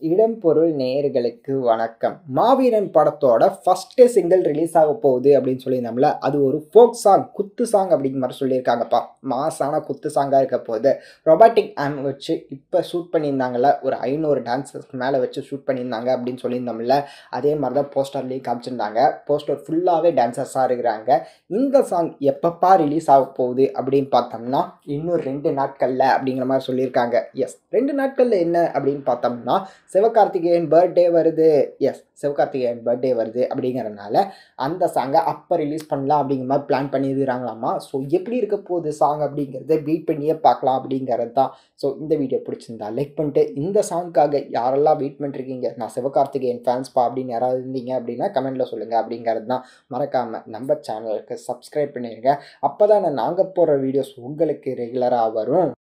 இடம்பொருள் நேயர்களுக்கு வணக்கம் மாவீரன் படத்தோட ஃபஸ்ட்டு சிங்கிள் ரிலீஸ் ஆக போகுது அப்படின்னு சொல்லியிருந்தோம்ல அது ஒரு ஃபோக் சாங் குத்து சாங் அப்படிங்கிற மாதிரி சொல்லியிருக்காங்கப்பா மாசான குத்து சாங்காக இருக்க போகுது ரொபாட்டிக் ஆம் வச்சு இப்போ ஷூட் பண்ணியிருந்தாங்கல்ல ஒரு ஐநூறு டான்ஸர்ஸ்க்கு மேலே வச்சு ஷூட் பண்ணியிருந்தாங்க அப்படின்னு சொல்லியிருந்தோம்ல அதே மாதிரி தான் போஸ்டர்லேயும் காமிச்சிருந்தாங்க போஸ்டர் ஃபுல்லாகவே டான்சர்ஸாக இருக்கிறாங்க இந்த சாங் எப்பப்பா ரிலீஸ் ஆக போகுது அப்படின்னு பார்த்தோம்னா இன்னும் ரெண்டு நாட்களில் அப்படிங்கிற மாதிரி சொல்லியிருக்காங்க எஸ் ரெண்டு நாட்களில் என்ன அப்படின்னு பார்த்தோம்னா சிவகார்த்திகேயன் பர்த்டே வருது எஸ் சிவகார்த்திகேயன் பர்த்டே வருது அப்படிங்கிறனால அந்த சாங்கை அப்போ ரிலீஸ் பண்ணலாம் அப்படிங்கிற மாதிரி பிளான் பண்ணியிருக்கிறாங்களாமா ஸோ எப்படி இருக்க போகுது சாங் அப்படிங்கிறத வெயிட் பண்ணியே பார்க்கலாம் அப்படிங்கிறது தான் ஸோ இந்த வீடியோ பிடிச்சிருந்தா லைக் பண்ணிட்டு இந்த சாங்க்காக யாரெல்லாம் வெயிட் பண்ணிருக்கீங்க நான் சிவகார்த்திகேயன் ஃபேன்ஸ்பா அப்படின்னு யாராவது இருந்தீங்க அப்படின்னா கமெண்ட்டில் சொல்லுங்கள் அப்படிங்கிறது தான் மறக்காமல் நம்ம சேனலுக்கு சப்ஸ்கிரைப் பண்ணிடுங்க அப்போ தான் நாங்கள் போடுற வீடியோஸ் உங்களுக்கு ரெகுலராக வரும்